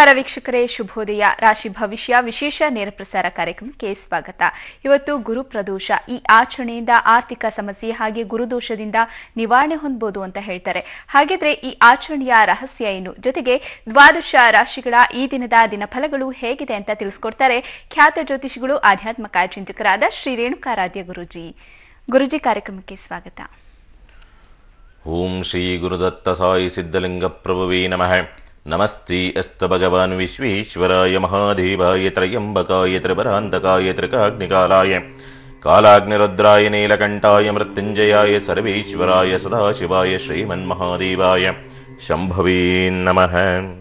ನಮಸ್ಕಾರ ವೀಕ್ಷಕರೇ ಶುಭೋದಯ ರಾಶಿ ಭವಿಷ್ಯ ವಿಶೇಷ ನೇರ ಪ್ರಸಾರ ಕಾರ್ಯಕ್ರಮಕ್ಕೆ ಸ್ವಾಗತ ಇವತ್ತು ಗುರು ಪ್ರದೋಷ ಈ ಆಚರಣೆಯಿಂದ ಆರ್ಥಿಕ ಸಮಸ್ಯೆ ಹಾಗೆ ಗುರುದೋಷದಿಂದ ನಿವಾರಣೆ ಹೊಂದಬಹುದು ಅಂತ ಹೇಳ್ತಾರೆ ಹಾಗಿದ್ರೆ ಈ ಆಚರಣೆಯ ರಹಸ್ಯ ಏನು ಜೊತೆಗೆ ದ್ವಾದಶ ರಾಶಿಗಳ ಈ ದಿನದ ದಿನಫಲಗಳು ಹೇಗಿದೆ ಅಂತ ತಿಳಿಸ್ಕೊಡ್ತಾರೆ ಖ್ಯಾತ ಜ್ಯೋತಿಷಿಗಳು ಆಧ್ಯಾತ್ಮಿಕ ಚಿಂತಕರಾದ ಶ್ರೀ ರೇಣುಕಾರಾಧ್ಯ ಗುರುಜಿ ಗುರುಜಿ ಕಾರ್ಯಕ್ರಮಕ್ಕೆ ಸ್ವಾಗತ ಓಂ ಶ್ರೀ ಗುರುದತ್ತ ಸಾಯಿ ಸಿದ್ಧಲಿಂಗ ಪ್ರಭುವೇ ನಮಃ ನಮಸ್ತೆ ಅಸ್ತ ಭಗವಾನ್ ವಿಶ್ವೇಶ್ವರಾಯ ಮಹಾದೇವಾಯ ತ್ರಯಂಬಕಾಯ ತ್ರಿಪರಾಂತಕಾಯ ತ್ರಿಕಾಗ್ನಿಕಾಲಾಯ ಕಾಲಾಗ್ನಿರುದ್ರಾಯ ನೀಲಕಂಠಾಯ ಮೃತ್ಯುಂಜಯಾಯ ಸರ್ವೇಶ್ವರಾಯ ಸದಾಶಿವಾಯ ಶ್ರೀಮನ್ಮಹಾದೇವಾಯ ಶಂಭವೇ ನಮಃ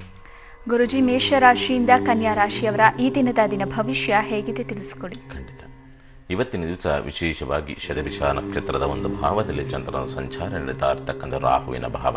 ಗುರುಜಿ ಮೇಷರಾಶಿಯಿಂದ ಕನ್ಯಾ ರಾಶಿಯವರ ಈ ದಿನದ ದಿನ ಭವಿಷ್ಯ ಹೇಗಿದೆ ತಿಳಿಸ್ಕೊಡಿ ಖಂಡಿತ ಇವತ್ತಿನ ದಿವಸ ವಿಶೇಷವಾಗಿ ಶತಭಿಷ ನಕ್ಷತ್ರದ ಒಂದು ಭಾವದಲ್ಲಿ ಚಂದ್ರನ ಸಂಚಾರ ನಡೀತಾ ಇರ್ತಕ್ಕಂಥ ರಾಹುವಿನ ಭಾವ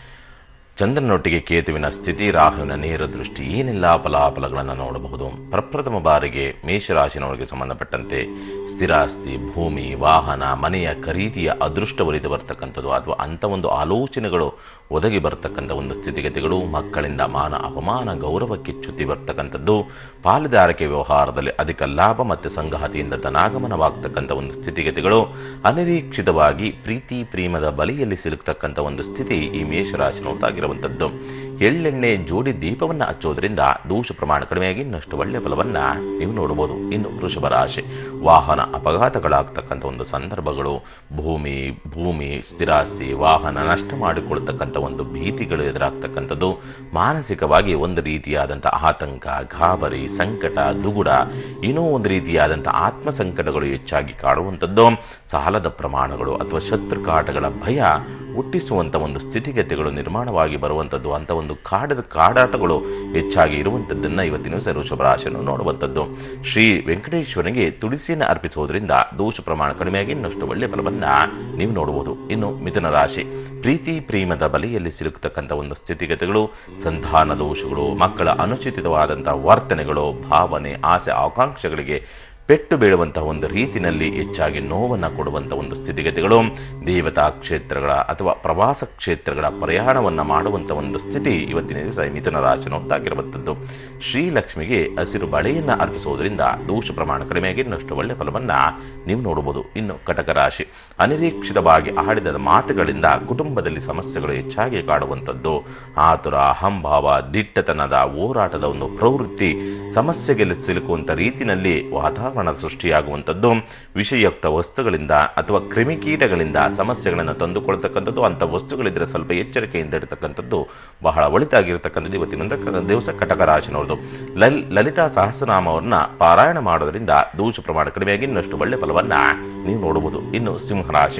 ಚಂದ್ರನೊಟ್ಟಿಗೆ ಕೇತುವಿನ ಸ್ಥಿತಿ ರಾಹುವಿನ ನೇರ ದೃಷ್ಟಿ ಏನೆಲ್ಲ ಫಲಾಫಲಗಳನ್ನು ನೋಡಬಹುದು ಪ್ರಪ್ರಥಮ ಬಾರಿಗೆ ಮೇಷರಾಶಿನವರಿಗೆ ಸಂಬಂಧಪಟ್ಟಂತೆ ಸ್ಥಿರಾಸ್ತಿ ಭೂಮಿ ವಾಹನ ಮನೆಯ ಖರೀದಿಯ ಅದೃಷ್ಟ ಒಲಿದು ಬರ್ತಕ್ಕಂಥದ್ದು ಅಥವಾ ಅಂಥ ಒಂದು ಆಲೋಚನೆಗಳು ಒದಗಿ ಬರ್ತಕ್ಕಂಥ ಒಂದು ಸ್ಥಿತಿಗತಿಗಳು ಮಕ್ಕಳಿಂದ ಮಾನ ಅಪಮಾನ ಗೌರವಕ್ಕೆ ಚ್ಯುತಿ ಬರ್ತಕ್ಕಂಥದ್ದು ಪಾಲುದಾರಿಕೆ ವ್ಯವಹಾರದಲ್ಲಿ ಅಧಿಕ ಲಾಭ ಮತ್ತು ಸಂಗಾತಿಯಿಂದ ಧನಾಗಮನವಾಗ್ತಕ್ಕಂಥ ಒಂದು ಸ್ಥಿತಿಗತಿಗಳು ಅನಿರೀಕ್ಷಿತವಾಗಿ ಪ್ರೀತಿ ಪ್ರೇಮದ ಬಲಿಯಲ್ಲಿ ಸಿಲುಕ್ತಕ್ಕಂಥ ಒಂದು ಸ್ಥಿತಿ ಈ ಮೇಷರಾಶಿನವದ್ದಾಗಿರುವಂಥದ್ದು ಎಳ್ಳೆಣ್ಣೆ ಜೋಡಿ ದೀಪವನ್ನು ಹಚ್ಚೋದ್ರಿಂದ ದೋಷ ಪ್ರಮಾಣ ಕಡಿಮೆಯಾಗಿ ಇನ್ನಷ್ಟು ಒಳ್ಳೆಯ ಫಲವನ್ನು ನೀವು ನೋಡಬಹುದು ಇನ್ನು ವೃಷಭ ರಾಶಿ ವಾಹನ ಅಪಘಾತಗಳಾಗ್ತಕ್ಕಂಥ ಒಂದು ಸಂದರ್ಭಗಳು ಭೂಮಿ ಭೂಮಿ ಸ್ಥಿರಾಸ್ತಿ ವಾಹನ ನಷ್ಟ ಮಾಡಿಕೊಳ್ತಕ್ಕಂಥ ಒಂದು ಭೀತಿಗಳು ಎದುರಾಗ್ತಕ್ಕಂಥದ್ದು ಮಾನಸಿಕವಾಗಿ ಒಂದು ರೀತಿಯಾದಂಥ ಆತಂಕ ಗಾಬರಿ ಸಂಕಟ ದುಗುಡ ಏನೋ ಒಂದು ರೀತಿಯಾದಂಥ ಆತ್ಮ ಸಂಕಟಗಳು ಹೆಚ್ಚಾಗಿ ಕಾಡುವಂಥದ್ದು ಸಾಲದ ಪ್ರಮಾಣಗಳು ಅಥವಾ ಶತ್ರುಕಾಟಗಳ ಭಯ ಹುಟ್ಟಿಸುವಂಥ ಒಂದು ಸ್ಥಿತಿಗತಿಗಳು ನಿರ್ಮಾಣವಾಗಿ ಬರುವಂಥದ್ದು ಅಂತ ಒಂದು ಕಾಡದ ಕಾಡಾಟಗಳು ಹೆಚ್ಚಾಗಿ ಇರುವಂಥದ್ದನ್ನು ಇವತ್ತಿನ ದಿವಸ ವೃಷಭ ರಾಶಿಯನ್ನು ನೋಡುವಂಥದ್ದು ಶ್ರೀ ವೆಂಕಟೇಶ್ವರನಿಗೆ ತುಳಸಿಯನ್ನು ಅರ್ಪಿಸುವುದರಿಂದ ದೋಷ ಪ್ರಮಾಣ ಕಡಿಮೆಯಾಗಿ ಇನ್ನಷ್ಟು ಒಳ್ಳೆಯ ಫಲವನ್ನು ನೀವು ನೋಡಬಹುದು ಇನ್ನು ಮಿಥುನ ರಾಶಿ ಪ್ರೀತಿ ಪ್ರೇಮದ ಬಲಿಯಲ್ಲಿ ಸಿಲುಕತಕ್ಕಂಥ ಒಂದು ಸ್ಥಿತಿಗತಿಗಳು ಸಂಧಾನ ದೋಷಗಳು ಮಕ್ಕಳ ಅನುಚಿತವಾದಂಥ ವರ್ತನೆಗಳು ಭಾವನೆ ಆಸೆ ಆಕಾಂಕ್ಷೆಗಳಿಗೆ ಪೆಟ್ಟು ಬೀಳುವಂತಹ ಒಂದು ರೀತಿಯಲ್ಲಿ ಹೆಚ್ಚಾಗಿ ನೋವನ್ನು ಕೊಡುವಂಥ ಒಂದು ಸ್ಥಿತಿಗತಿಗಳು ದೇವತಾ ಕ್ಷೇತ್ರಗಳ ಅಥವಾ ಪ್ರವಾಸ ಕ್ಷೇತ್ರಗಳ ಪ್ರಯಾಣವನ್ನು ಮಾಡುವಂಥ ಒಂದು ಸ್ಥಿತಿ ಇವತ್ತಿನ ದಿವಸ ಮಿಥುನ ರಾಶಿನದ್ದಾಗಿರುವಂಥದ್ದು ಶ್ರೀಲಕ್ಷ್ಮಿಗೆ ಹಸಿರು ಬಳೆಯನ್ನು ಅರ್ಪಿಸುವುದರಿಂದ ದೋಷ ಪ್ರಮಾಣ ಕಡಿಮೆಯಾಗಿ ಇನ್ನಷ್ಟು ಒಳ್ಳೆಯ ಫಲವನ್ನು ನೀವು ನೋಡಬಹುದು ಇನ್ನು ಕಟಕ ರಾಶಿ ಅನಿರೀಕ್ಷಿತವಾಗಿ ಆಡಿದ ಮಾತುಗಳಿಂದ ಕುಟುಂಬದಲ್ಲಿ ಸಮಸ್ಯೆಗಳು ಹೆಚ್ಚಾಗಿ ಕಾಡುವಂಥದ್ದು ಆತುರ ಅಹಂಭಾವ ದಿಟ್ಟತನದ ಹೋರಾಟದ ಒಂದು ಪ್ರವೃತ್ತಿ ಸಮಸ್ಯೆಗೆ ಸಿಲುಕುವಂಥ ರೀತಿಯಲ್ಲಿ ವಾತಾವರಣ ಸೃಷ್ಟಿಯಾಗುವಂಥದ್ದು ವಿಷಯುಕ್ತ ವಸ್ತುಗಳಿಂದ ಅಥವಾ ಕ್ರಿಮಿಕೀಟಗಳಿಂದ ಸಮಸ್ಯೆಗಳನ್ನು ತಂದುಕೊಳ್ತಕ್ಕಂಥದ್ದು ಅಂಥ ವಸ್ತುಗಳಿದ್ದರೆ ಸ್ವಲ್ಪ ಎಚ್ಚರಿಕೆಯಿಂದ ಇರತಕ್ಕಂಥದ್ದು ಬಹಳ ಒಳಿತಾಗಿರ್ತಕ್ಕಂಥದ್ದು ಇವತ್ತಿನ ದಿವಸ ಕಟಕ ರಾಶಿನವ್ರದ್ದು ಲಲ್ ಲಲಿತಾ ಸಹಸ್ರನಾಮವನ್ನು ಪಾರಾಯಣ ಮಾಡೋದ್ರಿಂದ ದೋಷ ಪ್ರಮಾಣ ಕಡಿಮೆಯಾಗಿ ಇನ್ನಷ್ಟು ಒಳ್ಳೆಯ ಫಲವನ್ನು ನೀವು ನೋಡಬಹುದು ಇನ್ನು ಸಿಂಹರಾಶಿ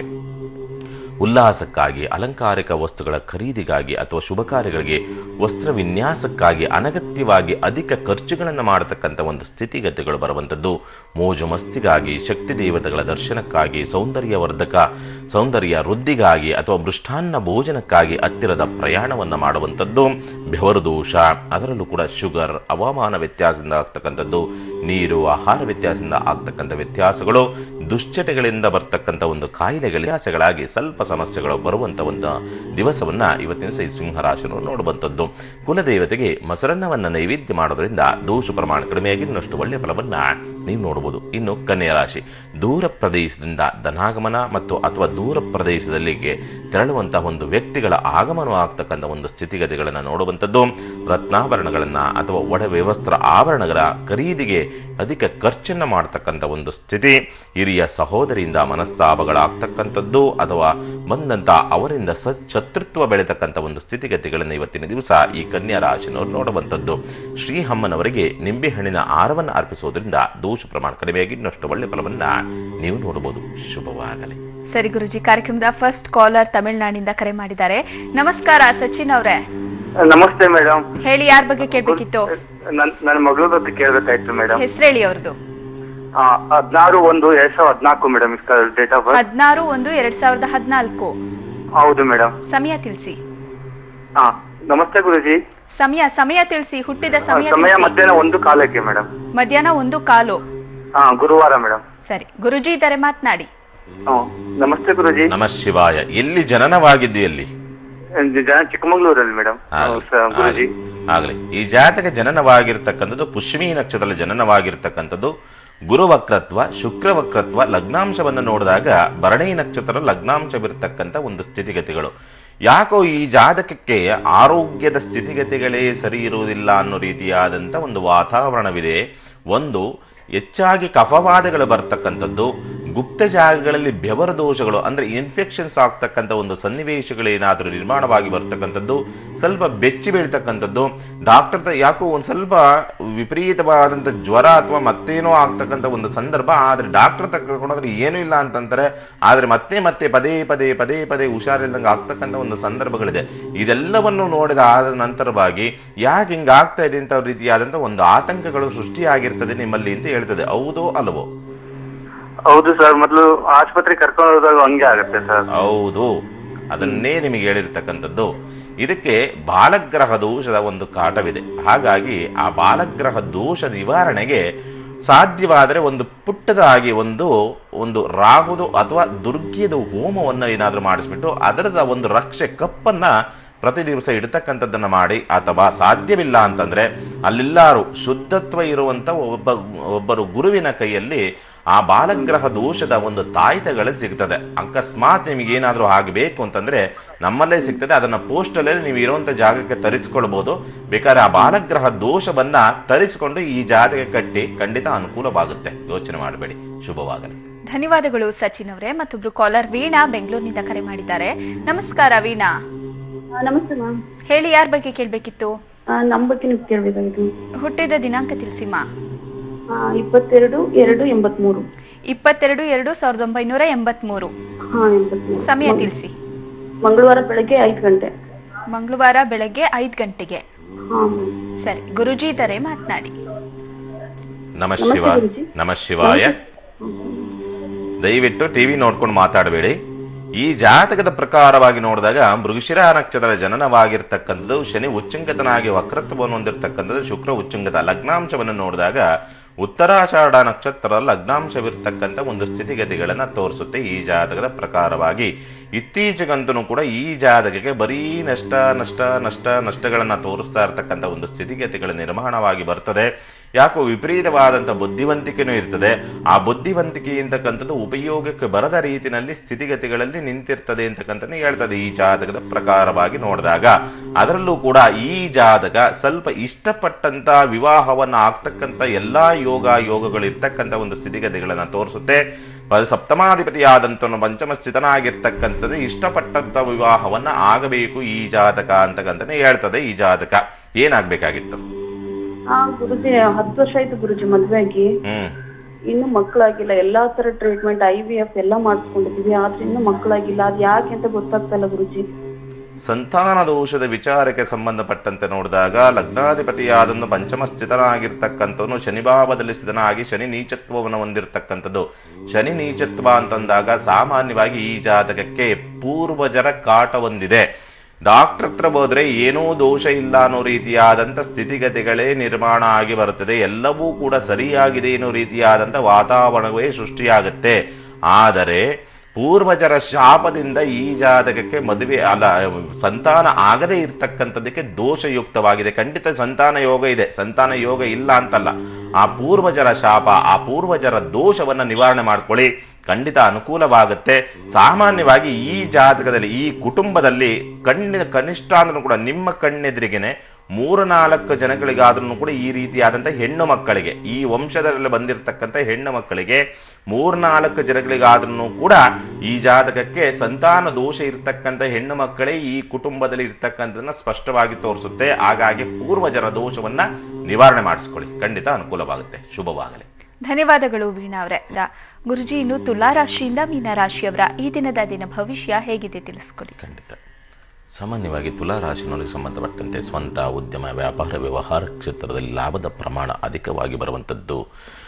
ಉಲ್ಲಾಸಕ್ಕಾಗಿ ಅಲಂಕಾರಿಕ ವಸ್ತುಗಳ ಖರೀದಿಗಾಗಿ ಅಥವಾ ಶುಭ ಕಾರ್ಯಗಳಿಗೆ ವಸ್ತ್ರ ವಿನ್ಯಾಸಕ್ಕಾಗಿ ಅನಗತ್ಯವಾಗಿ ಅಧಿಕ ಖರ್ಚುಗಳನ್ನು ಮಾಡತಕ್ಕಂಥ ಒಂದು ಸ್ಥಿತಿಗತಿಗಳು ಬರುವಂಥದ್ದು ಮೋಜು ಮಸ್ತಿಗಾಗಿ ಶಕ್ತಿ ದೇವತೆಗಳ ದರ್ಶನಕ್ಕಾಗಿ ಸೌಂದರ್ಯವರ್ಧಕ ಸೌಂದರ್ಯ ವೃದ್ಧಿಗಾಗಿ ಅಥವಾ ಮೃಷ್ಟಾನ್ನ ಭೋಜನಕ್ಕಾಗಿ ಹತ್ತಿರದ ಪ್ರಯಾಣವನ್ನು ಮಾಡುವಂಥದ್ದು ಬೆವರು ದೋಷ ಅದರಲ್ಲೂ ಕೂಡ ಶುಗರ್ ಹವಾಮಾನ ವ್ಯತ್ಯಾಸದಿಂದ ಆಗ್ತಕ್ಕಂಥದ್ದು ನೀರು ಆಹಾರ ವ್ಯತ್ಯಾಸದಿಂದ ಆಗ್ತಕ್ಕಂಥ ವ್ಯತ್ಯಾಸಗಳು ದುಶ್ಚಟಗಳಿಂದ ಬರ್ತಕ್ಕಂಥ ಒಂದು ಕಾಯಿಲೆಗಳ ವ್ಯತ್ಯಾಸಗಳಾಗಿ ಸ್ವಲ್ಪ ಸಮಸ್ಯೆಗಳು ಬರುವಂಥ ಒಂದು ದಿವಸವನ್ನ ಇವತ್ತಿನ ದಿವಸ ಈ ಸಿಂಹರಾಶಿಯನ್ನು ನೋಡುವಂಥದ್ದು ಕುಲದೇವತೆಗೆ ಮೊಸರನ್ನವನ್ನು ನೈವೇದ್ಯ ಮಾಡೋದ್ರಿಂದ ದೋಷ ಪ್ರಮಾಣ ಕಡಿಮೆಯಾಗಿ ಇನ್ನಷ್ಟು ಒಳ್ಳೆಯ ಫಲವನ್ನ ನೀವು ನೋಡಬಹುದು ಇನ್ನು ಕನ್ಯಾ ರಾಶಿ ದೂರ ಪ್ರದೇಶದಿಂದ ಧನಾಗಮನ ಮತ್ತು ಅಥವಾ ದೂರ ಪ್ರದೇಶದಲ್ಲಿಗೆ ತೆರಳುವಂತಹ ಒಂದು ವ್ಯಕ್ತಿಗಳ ಆಗಮನವಾಗ್ತಕ್ಕಂಥ ಒಂದು ಸ್ಥಿತಿಗತಿಗಳನ್ನು ನೋಡುವಂಥದ್ದು ರತ್ನಾಭರಣಗಳನ್ನು ಅಥವಾ ಒಡವೆ ವಸ್ತ್ರ ಆಭರಣಗಳ ಖರೀದಿಗೆ ಅಧಿಕ ಖರ್ಚನ್ನು ಮಾಡ್ತಕ್ಕಂಥ ಒಂದು ಸ್ಥಿತಿ ಹಿರಿಯ ಸಹೋದರಿಯಿಂದ ಮನಸ್ತಾಪಗಳಾಗ್ತಕ್ಕಂಥದ್ದು ಅಥವಾ ಬಂದಂಥ ಅವರಿಂದ ಸ ಶತ್ರುತ್ವ ಬೆಳೆತಕ್ಕಂಥ ಒಂದು ಸ್ಥಿತಿಗತಿಗಳನ್ನು ಇವತ್ತಿನ ದಿವಸ ಈ ಕನ್ಯಾ ರಾಶಿನವರು ನೋಡುವಂಥದ್ದು ಶ್ರೀಹಮ್ಮನವರಿಗೆ ನಿಂಬೆಹಣ್ಣಿನ ಆರವನ್ನು ಅರ್ಪಿಸುವುದರಿಂದ ದೋಷ ಪ್ರಮಾಣ ಕಡಿಮೆಯಾಗಿ ಇನ್ನಷ್ಟು ಒಳ್ಳೆಯ ಫಲವನ್ನು ನೀವು ನೋಡಬಹುದು ಶುಭವಾಗಲಿ ಸರಿ ಗುರುಜಿ ಕಾರ್ಯಕ್ರಮದ ಫಸ್ಟ್ ಕಾಲರ್ ತಮಿಳುನಾಡಿನಿಂದ ಕರೆ ಮಾಡಿದ್ದಾರೆ ನಮಸ್ಕಾರ ಸಚಿನ್ ಅವರೇ ನಮಸ್ತೆ ಮೇಡಮ್ ಹೇಳಿ ಯಾರ ಬಗ್ಗೆ ಕೇಳ್ಬೇಕಿತ್ತು ನನ್ ನನ್ನ ಮಗಳ ಬಗ್ಗೆ ಕೇಳ್ಬೇಕಾಯ್ತು ಮೇಡಮ್ ಹೆಸರೇಳಿ ಅವ್ರದ್ದು ಹದಿನಾರು ಒಂದು ಎರಡ್ ಸಾವಿರದ ಹದಿನಾಲ್ಕು ಮೇಡಮ್ ಡೇಟ್ ಆಫ್ ಬರ್ತ್ ಹದಿನಾರು ಒಂದು ಎರಡ್ ಸಾವಿರದ ಹದಿನಾಲ್ಕು ಹೌದು ಮೇಡಮ್ ಸಮಯ ತಿಳಿಸಿ ಹಾ ನಮಸ್ತೆ ಗುರುಜಿ ಸಮಯ ಸಮಯ ತಿಳಿಸಿ ಹುಟ್ಟಿದ ಆ, ಸಮಯ ಸಮಯ ತಿಳಿಸಿ ಮಧ್ಯಾಹ್ನ ಒಂದು ಕಾಲಕ್ಕೆ ಮೇಡಮ್ ಮಧ್ಯಾಹ್ನ ಒಂದು ಕಾಲು ಹಾ ಗುರುವಾರ ಮೇಡಮ್ ಸರಿ ಗುರುಜಿ ಇದ್ದಾರೆ ಮಾತನಾಡಿ ಹ್ಮ್ ನಮಸ್ತೆ ಗುರುಜಿ ನಮ ಶಿವಾಯ ಎಲ್ಲಿ ಜನನವಾಗಿದ್ದು ಎಲ್ಲಿ ಜನ ಚಿಕ್ಕಮಗಳೂರಲ್ಲಿ ಮೇಡಮ್ ಗುರುಜಿ ಆಗಲಿ ಈ ಜಾತಕ ಜನನವಾಗಿರ್ತಕ್ಕಂಥದ್ದು ಪುಷ್ಮಿ ನಕ್ಷತ್ರದಲ್ಲಿ ಜನನವಾಗಿರ್ತಕ್ಕಂಥದ್ದು ಗುರುವಕ್ರತ್ವ ಶುಕ್ರವಕ್ರತ್ವ ಲಗ್ನಾಂಶವನ್ನು ನೋಡಿದಾಗ ಭರಣಿ ನಕ್ಷತ್ರ ಲಗ್ನಾಂಶವಿರ್ತಕ್ಕಂಥ ಒಂದು ಸ್ಥಿತಿಗತಿಗಳು ಯಾಕೋ ಈ ಜಾತಕಕ್ಕೆ ಆರೋಗ್ಯದ ಸ್ಥಿತಿಗತಿಗಳೇ ಸರಿ ಇರುವುದಿಲ್ಲ ಅನ್ನೋ ರೀತಿಯಾದಂಥ ಒಂದು ವಾತಾವರಣವಿದೆ ಒಂದು ಹೆಚ್ಚಾಗಿ ಕಫವಾದಗಳು ಬರ್ತಕ್ಕಂಥದ್ದು ಗುಪ್ತ ಜಾಗಗಳಲ್ಲಿ ಬೆವರ ದೋಷಗಳು ಅಂದರೆ ಇನ್ಫೆಕ್ಷನ್ಸ್ ಆಗ್ತಕ್ಕಂಥ ಒಂದು ಸನ್ನಿವೇಶಗಳೇನಾದರೂ ನಿರ್ಮಾಣವಾಗಿ ಬರ್ತಕ್ಕಂಥದ್ದು ಸ್ವಲ್ಪ ಬೆಚ್ಚಿ ಬೀಳ್ತಕ್ಕಂಥದ್ದು ಡಾಕ್ಟರ್ ತ- ಯಾಕೋ ಒಂದು ಸ್ವಲ್ಪ ವಿಪರೀತವಾದಂಥ ಜ್ವರ ಅಥವಾ ಮತ್ತೇನೋ ಆಗ್ತಕ್ಕಂಥ ಒಂದು ಸಂದರ್ಭ ಆದರೆ ಡಾಕ್ಟರ್ ತಗೊಂಡ್ರೆ ಏನೂ ಇಲ್ಲ ಅಂತಂತಾರೆ ಆದರೆ ಮತ್ತೆ ಮತ್ತೆ ಪದೇ ಪದೇ ಪದೇ ಪದೇ ಹುಷಾರಿಲ್ದಂಗೆ ಆಗ್ತಕ್ಕಂಥ ಒಂದು ಸಂದರ್ಭಗಳಿದೆ ಇದೆಲ್ಲವನ್ನು ನೋಡಿದ ಆದ ನಂತರವಾಗಿ ಯಾಕೆ ಹಿಂಗೆ ಆಗ್ತಾ ಇದೆ ಅಂತ ರೀತಿಯಾದಂಥ ಒಂದು ಆತಂಕಗಳು ಸೃಷ್ಟಿಯಾಗಿರ್ತದೆ ನಿಮ್ಮಲ್ಲಿ ಅಂತ ಹೇಳ್ತದೆ ಹೌದೋ ಅಲ್ವೋ ಹೌದು ಸರ್ ಮೊದಲು ಆಸ್ಪತ್ರೆಗೆ ಕರ್ಕೊಂಡು ಹೋದಾಗ ಹಂಗೆ ಆಗುತ್ತೆ ಸರ್ ಹೌದು ಅದನ್ನೇ ನಿಮಗೆ ಹೇಳಿರ್ತಕ್ಕಂಥದ್ದು ಇದಕ್ಕೆ ಬಾಲಗ್ರಹ ದೋಷದ ಒಂದು ಕಾಟವಿದೆ ಹಾಗಾಗಿ ಆ ಬಾಲಗ್ರಹ ದೋಷ ನಿವಾರಣೆಗೆ ಸಾಧ್ಯವಾದರೆ ಒಂದು ಪುಟ್ಟದಾಗಿ ಒಂದು ಒಂದು ರಾಹುದು ಅಥವಾ ದುರ್ಗಿಯದ ಹೋಮವನ್ನು ಏನಾದರೂ ಮಾಡಿಸ್ಬಿಟ್ಟು ಅದರದ ಒಂದು ರಕ್ಷೆ ಕಪ್ಪನ್ನ ಪ್ರತಿ ದಿವಸ ಇಡ್ತಕ್ಕಂಥದ್ದನ್ನು ಮಾಡಿ ಅಥವಾ ಸಾಧ್ಯವಿಲ್ಲ ಅಂತಂದ್ರೆ ಅಲ್ಲೆಲ್ಲಾರು ಶುದ್ಧತ್ವ ಇರುವಂತ ಒಬ್ಬ ಒಬ್ಬರು ಗುರುವಿನ ಕೈಯಲ್ಲಿ ಆ ಬಾಲಗ್ರಹ ದೋಷದ ಒಂದು ತಾಯ್ತಗಳು ಸಿಗ್ತದೆ ಅಕಸ್ಮಾತ್ ನಿಮಗೆ ಏನಾದರೂ ಆಗಬೇಕು ಅಂತಂದ್ರೆ ನಮ್ಮಲ್ಲೇ ಸಿಗ್ತದೆ ಅದನ್ನ ಪೋಸ್ಟಲ್ಲೇ ನೀವು ಇರುವಂತ ಜಾಗಕ್ಕೆ ತರಿಸ್ಕೊಳ್ಬಹುದು ಬೇಕಾದ್ರೆ ಆ ಬಾಲಗ್ರಹ ದೋಷವನ್ನ ತರಿಸಿಕೊಂಡು ಈ ಜಾಗಕ್ಕೆ ಕಟ್ಟಿ ಖಂಡಿತ ಅನುಕೂಲವಾಗುತ್ತೆ ಯೋಚನೆ ಮಾಡಬೇಡಿ ಶುಭವಾಗಲಿ ಧನ್ಯವಾದಗಳು ಸಚಿನ್ ಅವರೇ ಮತ್ತೊಬ್ರು ಕಾಲರ್ ವೀಣಾ ಬೆಂಗಳೂರಿನಿಂದ ಕರೆ ಮಾಡಿದ್ದಾರೆ ನಮಸ್ಕಾರ ವೀಣಾ ಆ, ನಮಸ್ತೆ ಮ್ಯಾಮ್ ಹೇಳಿ ಯಾರ ಬಗ್ಗೆ ಕೇಳಬೇಕಿತ್ತು ನಮ್ಮ ಬಗ್ಗೆ ನೀವು ಕೇಳಬೇಕಾಗಿತ್ತು ಹುಟ್ಟಿದ ದಿನಾಂಕ ತಿಳಿಸಿಮ್ಮ ಇಪ್ಪತ್ತೆರಡು ಎರಡು ಎಂಬತ್ಮೂರು ಇಪ್ಪತ್ತೆರಡು ಎರಡು ಸಾವಿರದ ಒಂಬೈನೂರ ಎಂಬತ್ಮೂರು ಹಾ ಎಂಬತ್ಮೂರು ಸಮಯ ತಿಳಿಸಿ ಮಂಗಳವಾರ ಬೆಳಗ್ಗೆ ಐದು ಗಂಟೆ ಮಂಗಳವಾರ ಬೆಳಗ್ಗೆ ಐದು ಗಂಟೆಗೆ ಹಾ ಮ್ಯಾಮ್ ಸರಿ ಗುರುಜಿ ಇದ್ದಾರೆ ಮಾತನಾಡಿ ನಮ ನಮಸ್ತೆ ಶಿವ ಗುರೂಜಿ. ನಮ ಶಿವಾಯ ದಯವಿಟ್ಟು ಟಿವಿ ನೋಡ್ಕೊಂಡು ಮಾತಾಡಬೇಡಿ ಈ ಜಾತಕದ ಪ್ರಕಾರವಾಗಿ ನೋಡಿದಾಗ ಮೃಗಶಿರ ನಕ್ಷತ್ರದ ಜನನವಾಗಿರ್ತಕ್ಕಂಥದ್ದು ಶನಿ ಉಚ್ಚಂಗತನಾಗಿ ವಕ್ರತ್ವವನ್ನು ಹೊಂದಿರತಕ್ಕಂಥದ್ದು ಶುಕ್ರ ಉಚ್ಚಂಗತ ಲಗ್ನಾಂಶವನ್ನು ನೋಡಿದಾಗ ಉತ್ತರಾಷಾಢ ನಕ್ಷತ್ರ ಲಗ್ನಾಂಶವಿರ್ತಕ್ಕಂಥ ಒಂದು ಸ್ಥಿತಿಗತಿಗಳನ್ನು ತೋರಿಸುತ್ತೆ ಈ ಜಾತಕದ ಪ್ರಕಾರವಾಗಿ ಇತ್ತೀಚೆಗಂತೂ ಕೂಡ ಈ ಜಾತಕಕ್ಕೆ ಬರೀ ನಷ್ಟ ನಷ್ಟ ನಷ್ಟ ನಷ್ಟಗಳನ್ನು ತೋರಿಸ್ತಾ ಇರತಕ್ಕಂಥ ಒಂದು ಸ್ಥಿತಿಗತಿಗಳ ನಿರ್ಮಾಣವಾಗಿ ಬರ್ತದೆ ಯಾಕೋ ವಿಪರೀತವಾದಂಥ ಬುದ್ಧಿವಂತಿಕೆನೂ ಇರ್ತದೆ ಆ ಬುದ್ಧಿವಂತಿಕೆ ಅಂತಕ್ಕಂಥದ್ದು ಉಪಯೋಗಕ್ಕೆ ಬರದ ರೀತಿಯಲ್ಲಿ ಸ್ಥಿತಿಗತಿಗಳಲ್ಲಿ ನಿಂತಿರ್ತದೆ ಅಂತಕ್ಕಂಥದ್ದು ಹೇಳ್ತದೆ ಈ ಜಾತಕದ ಪ್ರಕಾರವಾಗಿ ನೋಡಿದಾಗ ಅದರಲ್ಲೂ ಕೂಡ ಈ ಜಾತಕ ಸ್ವಲ್ಪ ಇಷ್ಟಪಟ್ಟಂತ ವಿವಾಹವನ್ನ ಆಗ್ತಕ್ಕಂಥ ಎಲ್ಲಾ ಯೋಗ ಯೋಗಗಳು ಇರ್ತಕ್ಕಂಥ ಒಂದು ಸ್ಥಿತಿಗತಿಗಳನ್ನ ತೋರಿಸುತ್ತೆ ಪ- ಸಪ್ತಮಾಧಿಪತಿಯಾದಂಥವನು ಪಂಚಮ ಸ್ಥಿತನಾಗಿರ್ತಕ್ಕಂಥದ್ದು ಇಷ್ಟಪಟ್ಟಂತ ವಿವಾಹವನ್ನ ಆಗಬೇಕು ಈ ಜಾತಕ ಅಂತಕ್ಕಂತಾನೆ ಹೇಳ್ತದೆ ಈ ಜಾತಕ ಏನಾಗ್ಬೇಕಾಗಿತ್ತು ಹಾ ಗುರುಜಿ ಹತ್ತು ವರ್ಷ ಆಯ್ತು ಗುರುಜಿ ಮದ್ವೆ ಆಗಿ ಹ್ಮ್ ಇನ್ನು ಮಕ್ಕಳಾಗಿಲ್ಲ ಎಲ್ಲಾ ತರ ಟ್ರೀಟ್ಮೆಂಟ್ ಐ ವಿ ಎಫ್ ಎಲ್ಲ ಮಾಡಿಸ್ಕೊಂಡಿದೀವಿ ಆದ್ರೆ ಇನ್ನು ಮಕ್ಕಳಾಗಿಲ್ಲ ಅದ್ ಯಾಕೆ ಅಂತ ಗೊತ್ತಾಗ್ತಾ ಇಲ್ಲ ಗುರುಜಿ ಸಂತಾನ ದೋಷದ ವಿಚಾರಕ್ಕೆ ಸಂಬಂಧಪಟ್ಟಂತೆ ನೋಡಿದಾಗ ಲಗ್ನಾಧಿಪತಿಯಾದನ್ನು ಪಂಚಮ ಸ್ಥಿತನಾಗಿರ್ತಕ್ಕಂಥವನು ಶನಿಭಾವದಲ್ಲಿ ಸ್ಥಿತನಾಗಿ ಶನಿ ನೀಚತ್ವವನ್ನು ಹೊಂದಿರತಕ್ಕಂಥದ್ದು ಶನಿ ನೀಚತ್ವ ಅಂತಂದಾಗ ಸಾಮಾನ್ಯವಾಗಿ ಈ ಜಾತಕಕ್ಕೆ ಪೂರ್ವಜರ ಕಾಟ ಹೊಂದಿದೆ ಡಾಕ್ಟರ್ ಹತ್ರ ಹೋದ್ರೆ ಏನೂ ದೋಷ ಇಲ್ಲ ಅನ್ನೋ ರೀತಿಯಾದಂಥ ಸ್ಥಿತಿಗತಿಗಳೇ ನಿರ್ಮಾಣ ಆಗಿ ಬರುತ್ತದೆ ಎಲ್ಲವೂ ಕೂಡ ಸರಿಯಾಗಿದೆ ಅನ್ನೋ ರೀತಿಯಾದಂಥ ವಾತಾವರಣವೇ ಸೃಷ್ಟಿಯಾಗುತ್ತೆ ಆದರೆ ಪೂರ್ವಜರ ಶಾಪದಿಂದ ಈ ಜಾತಕಕ್ಕೆ ಮದುವೆ ಅಲ್ಲ ಸಂತಾನ ಆಗದೇ ಇರ್ತಕ್ಕಂಥದ್ದಕ್ಕೆ ದೋಷಯುಕ್ತವಾಗಿದೆ ಖಂಡಿತ ಸಂತಾನ ಯೋಗ ಇದೆ ಸಂತಾನ ಯೋಗ ಇಲ್ಲ ಅಂತಲ್ಲ ಆ ಪೂರ್ವಜರ ಶಾಪ ಆ ಪೂರ್ವಜರ ದೋಷವನ್ನ ನಿವಾರಣೆ ಮಾಡ್ಕೊಳ್ಳಿ ಖಂಡಿತ ಅನುಕೂಲವಾಗುತ್ತೆ ಸಾಮಾನ್ಯವಾಗಿ ಈ ಜಾತಕದಲ್ಲಿ ಈ ಕುಟುಂಬದಲ್ಲಿ ಕಣ್ಣಿನ ಕನಿಷ್ಠ ಅಂದ್ರೂ ಕೂಡ ನಿಮ್ಮ ಕಣ್ಣೆದುರಿಗೆನೆ ಮೂರು ನಾಲ್ಕು ಜನಗಳಿಗಾದ್ರೂ ಕೂಡ ಈ ರೀತಿಯಾದಂಥ ಹೆಣ್ಣು ಮಕ್ಕಳಿಗೆ ಈ ವಂಶದಲ್ಲಿ ಬಂದಿರತಕ್ಕಂಥ ಹೆಣ್ಣು ಮಕ್ಕಳಿಗೆ ಮೂರ್ನಾಲ್ಕು ಜನಗಳಿಗಾದ್ರೂ ಕೂಡ ಈ ಜಾತಕಕ್ಕೆ ಸಂತಾನ ದೋಷ ಇರ್ತಕ್ಕಂಥ ಹೆಣ್ಣು ಮಕ್ಕಳೇ ಈ ಕುಟುಂಬದಲ್ಲಿ ಇರ್ತಕ್ಕಂಥದನ್ನ ಸ್ಪಷ್ಟವಾಗಿ ತೋರಿಸುತ್ತೆ ಹಾಗಾಗಿ ಪೂರ್ವಜರ ದೋಷವನ್ನ ನಿವಾರಣೆ ಮಾಡಿಸ್ಕೊಳ್ಳಿ ಖಂಡಿತ ಅನುಕೂಲವಾಗುತ್ತೆ ಶುಭವಾಗಲಿ ಧನ್ಯವಾದಗಳು ವೀಣಾ ಅವರೇ ದ- ಗುರುಜಿ ಇನ್ನು ತುಲಾ ರಾಶಿಯಿಂದ ಮೀನ ರಾಶಿಯವರ ಈ ದಿನದ ದಿನ ಭವಿಷ್ಯ ಹೇಗಿದೆ ತಿಳಿಸ್ಕೊಡಿ ಖಂಡಿತ ಸಾಮಾನ್ಯವಾಗಿ ತುಲಾ ರಾಶಿನೊಳಗೆ ಸಂಬಂಧಪಟ್ಟಂತೆ ಸ್ವಂತ ಉದ್ಯಮ ವ್ಯಾಪಾರ ವ್ಯವಹಾರ ಕ್ಷೇತ್ರದಲ್ಲಿ ಲಾಭದ ಪ್ರಮಾಣ ಅಧಿಕವಾಗಿ ಬರುವಂಥದ್ದು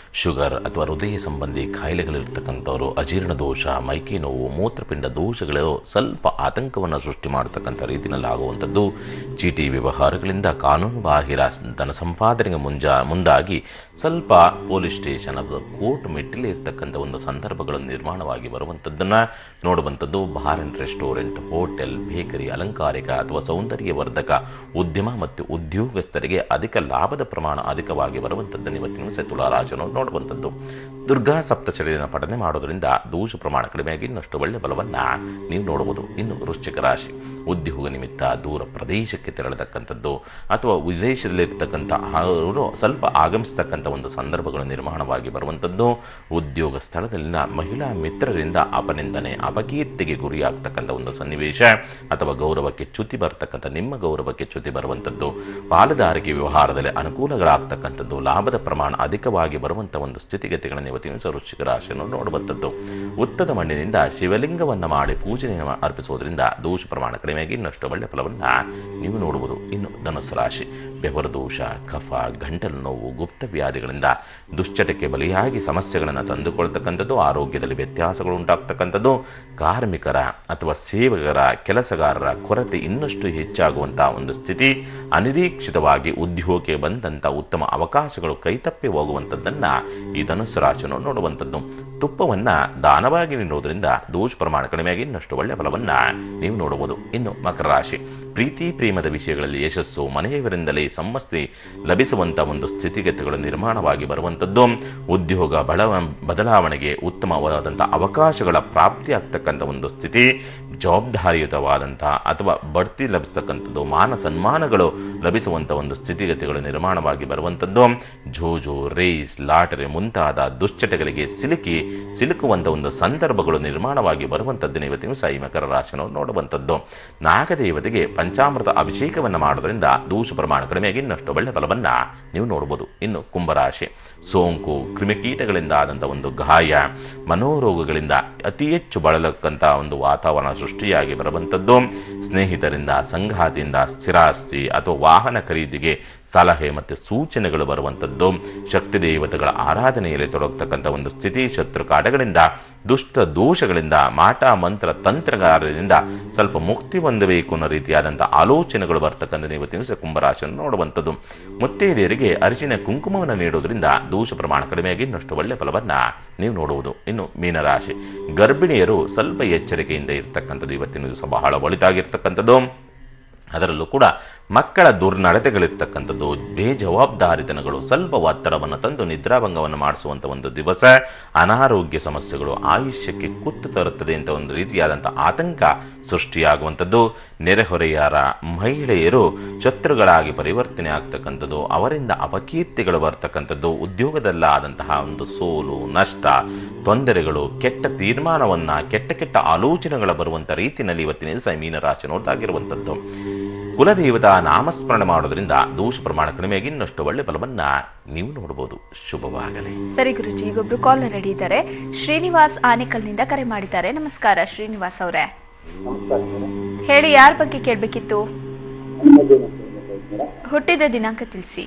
ಶುಗರ್ ಅಥವಾ ಹೃದಯ ಸಂಬಂಧಿ ಕಾಯಿಲೆಗಳಿರ್ತಕ್ಕಂಥವ್ರು ಅಜೀರ್ಣ ದೋಷ ಮೈಕೈ ನೋವು ಮೂತ್ರಪಿಂಡ ದೋಷಗಳು ಸ್ವಲ್ಪ ಆತಂಕವನ್ನು ಸೃಷ್ಟಿ ಮಾಡತಕ್ಕಂಥ ರೀತಿಯಲ್ಲಿ ಆಗುವಂಥದ್ದು ಚೀಟಿ ವ್ಯವಹಾರಗಳಿಂದ ಕಾನೂನು ಬಾಹಿರ ಧನ ಸಂಪಾದನೆಗೆ ಮುಂಜಾ ಮುಂದಾಗಿ ಸ್ವಲ್ಪ ಪೊಲೀಸ್ ಸ್ಟೇಷನ್ ಅಥವಾ ಕೋರ್ಟ್ ಮೆಟ್ಟಿಲೇ ಇರ್ತಕ್ಕಂಥ ಒಂದು ಸಂದರ್ಭಗಳು ನಿರ್ಮಾಣವಾಗಿ ಬರುವಂಥದ್ದನ್ನು ನೋಡುವಂಥದ್ದು bar and restaurant hotel bakery ಅಲಂಕಾರಿಕ ಅಥವಾ ಸೌಂದರ್ಯವರ್ಧಕ ಉದ್ಯಮ ಮತ್ತು ಉದ್ಯೋಗಸ್ಥರಿಗೆ ಅಧಿಕ ಲಾಭದ ಪ್ರಮಾಣ ಅಧಿಕವಾಗಿ ಬರುವಂಥದ್ದನ್ನು ಇವತ್ತಿನ ದಿವಸ ತುಲಾರಾಶಿಯನ್ನು ನೋಡುವಂಥದ್ದು ದುರ್ಗಾ ಸಪ್ತಶರಿಯನ್ನು ಪಠನೆ ಮಾಡೋದ್ರಿಂದ ದೋಷ ಪ್ರಮಾಣ ಕಡಿಮೆಯಾಗಿ ಇನ್ನಷ್ಟು ಒಳ್ಳೆಯ ಬಲವನ್ನು ನೀವು ನೋಡಬಹುದು ಇನ್ನು ವೃಶ್ಚಿಕ ರಾಶಿ ಉದ್ಯೋಗ ನಿಮಿತ್ತ ದೂರ ಪ್ರದೇಶಕ್ಕೆ ತೆರಳತಕ್ಕಂಥದ್ದು ಅಥವಾ ವಿದೇಶದಲ್ಲಿರ್ತಕ್ಕಂಥ ಅವರು ಸ್ವಲ್ಪ ಆಗಮಿಸ್ತಕ್ಕಂಥ ಒಂದು ಸಂದರ್ಭಗಳು ನಿರ್ಮಾಣವಾಗಿ ಬರುವಂಥದ್ದು ಉದ್ಯೋಗ ಸ್ಥಳದಲ್ಲಿನ ಮಹಿಳಾ ಮಿತ್ರರಿಂದ ಅಪನಿಂದನೆ ಅಪಕೀರ್ತಿಗೆ ಗುರಿಯಾಗ್ತಕ್ಕಂಥ ಒಂದು ಸನ್ನಿವೇಶ ಅಥವಾ ಗೌರವಕ್ಕೆ ಚ್ಯುತಿ ಬರ್ತಕ್ಕಂಥ ನಿಮ್ಮ ಗೌರವಕ್ಕೆ ಚ್ಯುತಿ ಬರುವಂಥದ್ದು ಪಾಲುದಾರಿಕೆ ವ್ಯವಹಾರದಲ್ಲಿ ಅನುಕೂಲಗಳಾಗ್ತಕ್ಕಂಥದ್ದು ಲಾಭದ ಪ್ರಮಾಣ ಅಧಿಕವಾಗಿ ಬರುವಂಥ ಒಂದು ಸ್ಥಿತಿಗತಿಗಳನ್ನು ಇವತ್ತಿನ ದಿವಸ ವೃಶ್ಚಿಕ ರಾಶಿಯನ್ನು ನೋಡುವಂಥದ್ದು ಉತ್ತದ ಮಣ್ಣಿನಿಂದ ಶಿವಲಿಂಗವನ್ನು ಮಾಡಿ ಪೂಜೆಯನ್ನು ಅರ್ಪಿಸುವುದರಿಂದ ದೋಷ ಪ್ರಮಾಣ ಕಡಿಮೆಯಾಗಿ ಇನ್ನಷ್ಟು ಒಳ್ಳೆಯ ಫಲವನ್ನು ನೀವು ನೋಡುವುದು ಇನ್ನು ಧನುಸ್ಸು ರಾಶಿ ಬೆವರು ದೋಷ ಕಫ ಗಂಟಲು ನೋವು ಗುಪ್ತ ವ್ಯಾಧಿಗಳಿಂದ ದುಶ್ಚಟಕ್ಕೆ ಬಲಿಯಾಗಿ ಸಮಸ್ಯೆಗಳನ್ನು ತಂದುಕೊಳ್ತಕ್ಕಂಥದ್ದು ಆರೋಗ್ಯದಲ್ಲಿ ವ್ಯತ್ಯಾಸಗಳು ಉಂಟಾಗ್ತಕ್ಕಂಥದ್ದು ಕಾರ್ಮಿಕರ ಅಥವಾ ಸೇವಕರ ಕೆಲಸಗಾರರ ಕೊರತೆ ಇನ್ನಷ್ಟು ಹೆಚ್ಚಾಗುವಂಥ ಒಂದು ಸ್ಥಿತಿ ಅನಿರೀಕ್ಷಿತವಾಗಿ ಉದ್ಯೋಗಕ್ಕೆ ಬಂದಂಥ ಉತ್ತಮ ಅವಕಾಶಗಳು ಕೈತಪ್ಪಿ ಹೋಗುವಂಥದ್ದನ್ನು ಈ ಧನುಸ್ಸು ರಾಶಿಯನ್ನು ನೋಡುವಂಥದ್ದು ತುಪ್ಪವನ್ನು ದಾನವಾಗಿ ನೀಡುವುದರಿಂದ ದೋಷ ಪ್ರಮಾಣ ಕಡಿಮೆಯಾಗಿ ಇನ್ನಷ್ಟು ಒಳ್ಳೆಯ ಫಲವನ್ನು ನೀವು ನೋಡಬಹುದು ಇನ್ನು ಮಕರ ರಾಶಿ ಪ್ರೀತಿ ಪ್ರೇಮದ ವಿಷಯಗಳಲ್ಲಿ ಯಶಸ್ಸು ಮನೆಯವರಿಂದಲೇ ಸಮಸ್ಯೆ ಲಭಿಸುವಂಥ ಒಂದು ಸ್ಥಿತಿಗತಿಗಳು ನಿರ್ಮಾಣವಾಗಿ ಬರುವಂಥದ್ದು ಉದ್ಯೋಗ ಬಳ ಬದಲಾವಣೆಗೆ ಉತ್ತಮವಾದಂಥ ಅವಕಾಶಗಳ ಪ್ರಾಪ್ತಿಯಾಗ್ತಕ್ಕಂಥ ಒಂದು ಸ್ಥಿತಿ ಜವಾಬ್ದಾರಿಯುತವಾದಂಥ ಅಥವಾ ಬಡ್ತಿ ಲಭಿಸ್ತಕ್ಕಂಥದ್ದು ಮಾನ ಸನ್ಮಾನಗಳು ಲಭಿಸುವಂಥ ಒಂದು ಸ್ಥಿತಿಗತಿಗಳು ನಿರ್ಮಾಣವಾಗಿ ಬರುವಂಥದ್ದು ಜೋಜೋ ರೇಸ್ ಲಾಟರಿ ಮುಂತಾದ ದುಶ್ಚಟಗಳಿಗೆ ಸಿಲುಕಿ ಸಿಲುಕುವಂಥ ಒಂದು ಸಂದರ್ಭಗಳು ನಿರ್ಮಾಣವಾಗಿ ಬರುವಂಥದ್ದನ್ನು ಇವತ್ತಿನ ದಿವಸ ಈ ಮಕರ ರಾಶಿಯನ್ನು ನೋಡುವಂಥದ್ದು ನಾಗದೇವತೆಗೆ ಪಂಚಾಮೃತ ಅಭಿಷೇಕವನ್ನು ಮಾಡೋದ್ರಿಂದ ದೋಷ ಪ್ರಮಾಣ ಕಡಿಮೆಯಾಗಿ ಇನ್ನಷ್ಟು ಒಳ್ಳೆಯ ಫಲವನ್ನು ನೀವು ನೋಡ್ಬೋದು ಇನ್ನು ಕುಂಭರಾಶಿ ಸೋಂಕು ಕ್ರಿಮಿಕೀಟಗಳಿಂದ ಆದಂಥ ಒಂದು ಗಾಯ ಮನೋರೋಗಗಳಿಂದ ಅತಿ ಹೆಚ್ಚು ಬಳಲಕ್ಕಂಥ ಒಂದು ವಾತಾವರಣ ಸೃಷ್ಟಿಯಾಗಿ ಬರುವಂಥದ್ದು ಸ್ನೇಹಿತರಿಂದ ಸಂಗಾತಿಯಿಂದ ಸ್ಥಿರಾಸ್ತಿ ಅಥವಾ ವಾಹನ ಖರೀದಿಗೆ ಸಲಹೆ ಮತ್ತು ಸೂಚನೆಗಳು ಬರುವಂಥದ್ದು ಶಕ್ತಿ ದೇವತೆಗಳ ಆರಾಧನೆಯಲ್ಲಿ ತೊಡಗತಕ್ಕಂಥ ಒಂದು ಸ್ಥಿತಿ ಶತ್ರು ಕಾಟಗಳಿಂದ ದುಷ್ಟ ದೋಷಗಳಿಂದ ಮಾಟ ಮಂತ್ರ ತಂತ್ರಗಾರರಿಂದ ಸ್ವಲ್ಪ ಮುಕ್ತಿ ಹೊಂದಬೇಕು ಅನ್ನೋ ರೀತಿಯಾದಂಥ ಆಲೋಚನೆಗಳು ಬರ್ತಕ್ಕಂಥ ಇವತ್ತಿನ ದಿವಸ ಕುಂಭರಾಶಿಯನ್ನು ನೋಡುವಂಥದ್ದು ಮುತ್ತೈದೆಯರಿಗೆ ಅರಿಶಿನ ಕುಂಕುಮವನ್ನು ನೀಡೋದ್ರಿಂದ ದೋಷ ಪ್ರಮಾಣ ಕಡಿಮೆಯಾಗಿ ಇನ್ನಷ್ಟು ಒಳ್ಳೆಯ ಫಲವನ್ನು ನೀವು ನೋಡುವುದು ಇನ್ನು ಮೀನರಾಶಿ ಗರ್ಭಿಣಿಯರು ಸ್ವಲ್ಪ ಎಚ್ಚರಿಕೆಯಿಂದ ಇರ್ತಕ್ಕಂಥದ್ದು ಇವತ್ತಿನ ದಿವಸ ಬಹಳ ಒಳಿತಾಗಿರ್ತಕ್ಕಂಥದ್ದು ಅದರಲ್ಲೂ ಕೂಡ ಮಕ್ಕಳ ದುರ್ನಡತೆಗಳಿರ್ತಕ್ಕಂಥದ್ದು ಬೇಜವಾಬ್ದಾರಿತನಗಳು ಸ್ವಲ್ಪ ಒತ್ತಡವನ್ನು ತಂದು ನಿದ್ರಾಭಂಗವನ್ನು ಮಾಡಿಸುವಂಥ ಒಂದು ದಿವಸ ಅನಾರೋಗ್ಯ ಸಮಸ್ಯೆಗಳು ಆಯುಷ್ಯಕ್ಕೆ ಕುತ್ತು ತರುತ್ತದೆ ಅಂತ ಒಂದು ರೀತಿಯಾದಂಥ ಆತಂಕ ಸೃಷ್ಟಿಯಾಗುವಂಥದ್ದು ನೆರೆಹೊರೆಯರ ಮಹಿಳೆಯರು ಶತ್ರುಗಳಾಗಿ ಪರಿವರ್ತನೆ ಆಗ್ತಕ್ಕಂಥದ್ದು ಅವರಿಂದ ಅಪಕೀರ್ತಿಗಳು ಬರ್ತಕ್ಕಂಥದ್ದು ಉದ್ಯೋಗದಲ್ಲಾದಂತಹ ಒಂದು ಸೋಲು ನಷ್ಟ ತೊಂದರೆಗಳು ಕೆಟ್ಟ ತೀರ್ಮಾನವನ್ನು ಕೆಟ್ಟ ಕೆಟ್ಟ ಆಲೋಚನೆಗಳ ಬರುವಂಥ ರೀತಿಯಲ್ಲಿ ಇವತ್ತಿನ ದಿವಸ ಮೀನರಾಶಿ ನೋಡ್ದಾಗಿರುವಂಥದ್ದು ಕುಲದೇವತಾ ನಾಮಸ್ಮರಣೆ ಮಾಡೋದ್ರಿಂದ ದೋಷ ಪ್ರಮಾಣ ಕಡಿಮೆಯಾಗಿ ಇನ್ನಷ್ಟು ಒಳ್ಳೆ ಫಲವನ್ನ ನೀವು ನೋಡಬಹುದು ಶುಭವಾಗಲಿ ಸರಿ ಗುರುಜಿ ಈಗೊಬ್ರು ಕಾಲ್ ರೆಡಿ ಇದ್ದಾರೆ ಶ್ರೀನಿವಾಸ್ ಆನೇಕಲ್ನಿಂದ ಕರೆ ಮಾಡಿದ್ದಾರೆ ನಮಸ್ಕಾರ ಶ್ರೀನಿವಾಸ್ ಅವರೇ ನಮಸ್ಕಾರ ಮೇಡಮ್ ಹೇಳಿ ಯಾರ ಬಗ್ಗೆ ಕೇಳಬೇಕಿತ್ತು ಹನುಮಂತ ಮೇಡಮ್ ಹುಟ್ಟಿದ ದಿನಾಂಕ ತಿಳಿಸಿ